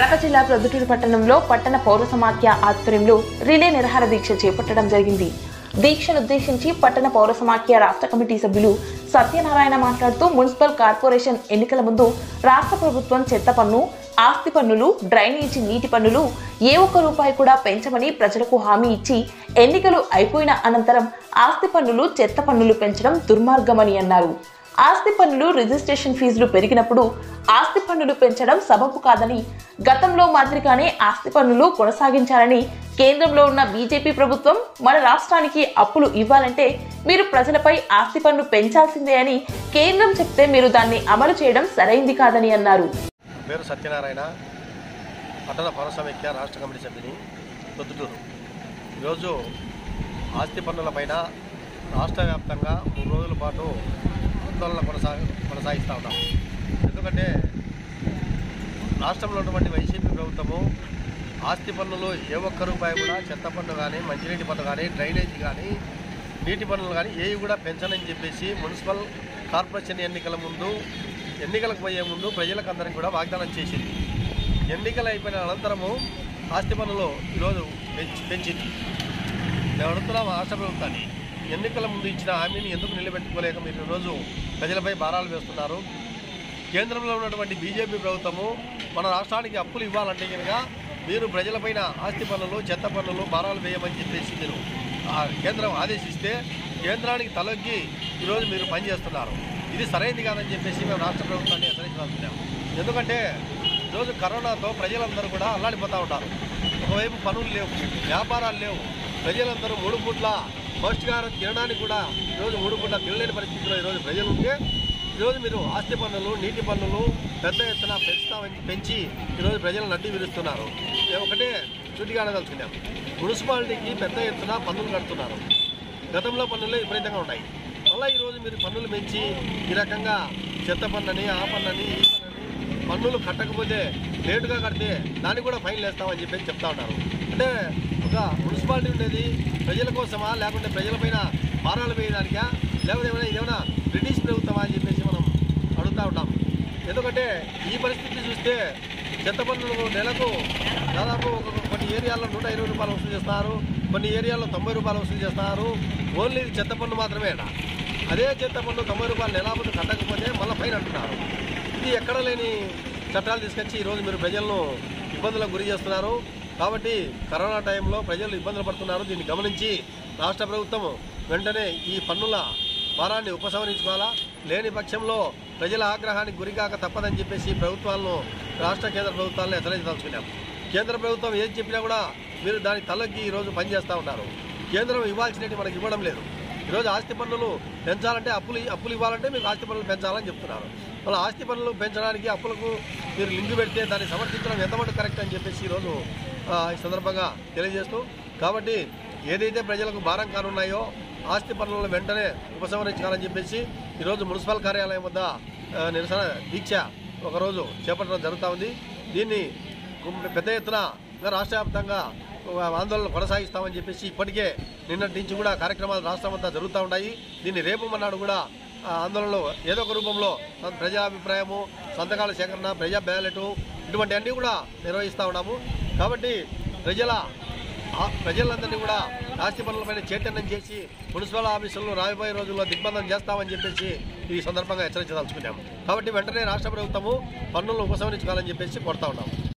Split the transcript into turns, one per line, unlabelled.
కడప జిల్లా ప్రొద్దుటూరు పట్టణంలో పట్టణ పౌర సమాఖ్య ఆధ్వర్యంలో రిలే నిరహార దీక్ష చేపట్టడం జరిగింది దీక్షను ఉద్దేశించి పట్టణ పౌర సమాఖ్య రాష్ట్ర కమిటీ సభ్యులు సత్యనారాయణ మాట్లాడుతూ మున్సిపల్ కార్పొరేషన్ ఎన్నికల ముందు రాష్ట్ర ప్రభుత్వం చెత్త పన్ను ఆస్తి పన్నులు డ్రైనేజీ నీటి పన్నులు ఏ ఒక్క రూపాయి కూడా పెంచమని ప్రజలకు హామీ ఇచ్చి ఎన్నికలు అయిపోయిన అనంతరం ఆస్తి పన్నులు చెత్త పన్నులు పెంచడం దుర్మార్గమని అన్నారు ఆస్తి పన్నులు రిజిస్ట్రేషన్ ఫీజులు పెరిగినప్పుడు ఆస్తి పన్నులు పెంచడం సబబు కాదని గతంలో మాదిరిగానే ఆస్తి పన్నులు కొనసాగించాలని కేంద్రంలో ఉన్న బీజేపీ ప్రభుత్వం మన రాష్ట్రానికి అప్పులు ఇవ్వాలంటే మీరు ప్రజలపై ఆస్తి పన్ను పెంచాల్సిందే అని కేంద్రం చెప్తే మీరు దాన్ని అమలు చేయడం సరైంది కాదని అన్నారు
పేరు సత్యనారాయణ పట్టణ పౌర సమైక్య రాష్ట్ర కమిటీ సభ్యుని పొద్దుటూరు ఈరోజు ఆస్తి పన్నులపైన రాష్ట్ర వ్యాప్తంగా మూడు రోజుల పాటు ఆందోళన కొనసాగ కొనసాగిస్తూ ఉన్నాం ఎందుకంటే రాష్ట్రంలో ఉన్నటువంటి వైసీపీ ప్రభుత్వము ఆస్తి పన్నులు ఏ ఒక్క రూపాయి కూడా చెత్త పన్ను కానీ మంచినీటి పన్ను కానీ డ్రైనేజీ కానీ నీటి పన్నులు కానీ ఏవి కూడా పెంచనని చెప్పేసి మున్సిపల్ కార్పొరేషన్ ఎన్నికల ముందు ఎన్నికలకు పోయే ముందు ప్రజలకు అందరికీ కూడా వాగ్దానం చేసింది ఎన్నికలు అయిపోయిన అనంతరము ఆస్తి పన్నులు ఈరోజు పెంచి పెంచింది మేము అడుగుతున్నాం రాష్ట్ర ప్రభుత్వాన్ని ఎన్నికల ముందు ఇచ్చిన హామీని ఎందుకు నిలబెట్టుకోలేక మీరు ఈరోజు ప్రజలపై భారాలు వేస్తున్నారు కేంద్రంలో ఉన్నటువంటి బీజేపీ ప్రభుత్వము మన రాష్ట్రానికి అప్పులు ఇవ్వాలంటే కనుక మీరు ప్రజలపైన ఆస్తి పన్నులు చెత్త పన్నులు భారాలు వేయమని చెప్పేసి మీరు ఆ కేంద్రం ఆదేశిస్తే కేంద్రానికి తలొగ్గి ఈరోజు మీరు పనిచేస్తున్నారు ఇది సరైనది కాదని చెప్పేసి మేము రాష్ట్ర ప్రభుత్వాన్ని హెచ్చరించాల్సిందాం ఎందుకంటే ఈరోజు కరోనాతో ప్రజలందరూ కూడా అల్లాడిపోతూ ఉంటారు ఒకవైపు పనులు లేవు వ్యాపారాలు లేవు ప్రజలందరూ మూడు పూట్ల పౌష్టికాహారం తినడానికి కూడా ఈరోజు మూడు పూట్ల తినలేని పరిస్థితిలో ఈరోజు ప్రజలు ఉంటే ఈరోజు మీరు ఆస్తి పన్నులు నీటి పన్నులు పెద్ద ఎత్తున పెంచుతామని పెంచి ఈరోజు ప్రజలను నడ్డి విరుస్తున్నారు మేము ఒకటే చుట్టిగా అనదలుచుకున్నాం మున్సిపాలిటీకి పెద్ద ఎత్తున పన్నులు కడుతున్నారు గతంలో పన్నులు విపరీతంగా ఉన్నాయి మళ్ళీ ఈరోజు మీరు పన్నులు పెంచి ఈ రకంగా చెత్త పన్నని ఆ పన్నని ఈ పన్నని పన్నులు కట్టకపోతే లేటుగా కడితే దానికి కూడా ఫైన్ వేస్తామని చెప్పేసి చెప్తా ఉన్నారు అంటే ఒక మున్సిపాలిటీ ఉండేది ప్రజల కోసమా లేకుంటే ప్రజలపైన భారాలు వేయడానికా లేకపోతే ఏమైనా ఇదేమైనా బ్రిటిష్ ప్రభుత్వమా అని చెప్పేసి మనం అడుగుతూ ఉంటాం ఎందుకంటే ఈ పరిస్థితి చూస్తే చెత్త పన్నులు నెలకు దాదాపు ఒక కొన్ని ఏరియాల్లో నూట ఇరవై రూపాయలు వసూలు చేస్తున్నారు కొన్ని ఏరియాల్లో తొంభై రూపాయలు వసూలు చేస్తున్నారు ఓన్లీ ఇది చెత్త పన్ను మాత్రమే అట అదే చెత్త పన్ను తొంభై రూపాయలు నెలాపతి కట్టకపోతే మళ్ళీ ఫైన్ అంటున్నారు ఇది ఎక్కడ లేని చట్టాలు తీసుకొచ్చి ఈరోజు మీరు ప్రజలను ఇబ్బందులకు గురి చేస్తున్నారు కాబట్టి కరోనా టైంలో ప్రజలు ఇబ్బందులు పడుతున్నారు దీన్ని గమనించి రాష్ట్ర ప్రభుత్వం వెంటనే ఈ పన్నుల భారాన్ని ఉపసంహరించుకోవాలా లేని పక్షంలో ప్రజల ఆగ్రహానికి గురికాక తప్పదని చెప్పేసి ప్రభుత్వాలను రాష్ట్ర కేంద్ర ప్రభుత్వాలను హెచ్చరించదలుచుకున్నాం కేంద్ర ప్రభుత్వం ఏం చెప్పినా కూడా మీరు దానికి తలొగ్గి ఈరోజు పనిచేస్తూ ఉన్నారు కేంద్రం ఇవ్వాల్సినవి మనకి ఇవ్వడం లేదు ఈరోజు ఆస్తి పన్నులు పెంచాలంటే అప్పులు అప్పులు ఇవ్వాలంటే మీకు ఆస్తి పన్నులు పెంచాలని చెప్తున్నారు వాళ్ళ ఆస్తి పన్నులు పెంచడానికి అప్పులకు మీరు లింక్ పెడితే దాన్ని సమర్థించడం ఎంతమంది కరెక్ట్ అని చెప్పేసి ఈరోజు ఆ, ఈ సందర్భంగా తెలియజేస్తూ కాబట్టి ఏదైతే ప్రజలకు భారం కానున్నాయో ఆస్తి పన్నులను వెంటనే ఉపసంహరించాలని చెప్పేసి ఈరోజు మున్సిపల్ కార్యాలయం వద్ద ఆ, నిరసన దీక్ష ఒకరోజు చేపట్టడం జరుగుతూ ఉంది దీన్ని గుమ్- పెద్ద ఎత్తున ఇంకా రాష్ట్ర వ్యాప్తంగా ఆందోళన కొనసాగిస్తామని చెప్పేసి ఇప్పటికే నిన్నటి నుంచి కూడా కార్యక్రమాలు రాష్ట్రం అంతా జరుగుతూ ఉన్నాయి దీన్ని రేపు మన్నాడు కూడా ఆ, ఆందోళనలో ఏదో ఒక రూపంలో సొంత ప్రజాభిప్రాయము సంతకాల సేకరణ ప్రజా బ్యాలెట్ ఇటువంటి అన్నీ కూడా నిర్వహిస్తూ ఉన్నాము కాబట్టి ప్రజల ఆ ప్రజలందరినీ కూడా ఆస్తి పనులపైన చైతన్యం చేసి మున్సిపల్ ఆఫీసులను రాబోయే రోజుల్లో దిగ్బంధం చేస్తామని చెప్పేసి ఈ సందర్భంగా హెచ్చరించదలుచుకున్నాము కాబట్టి వెంటనే రాష్ట్ర ప్రభుత్వము పన్నులను ఉపసంహరించుకోవాలని చెప్పేసి కోరుతా ఉన్నాము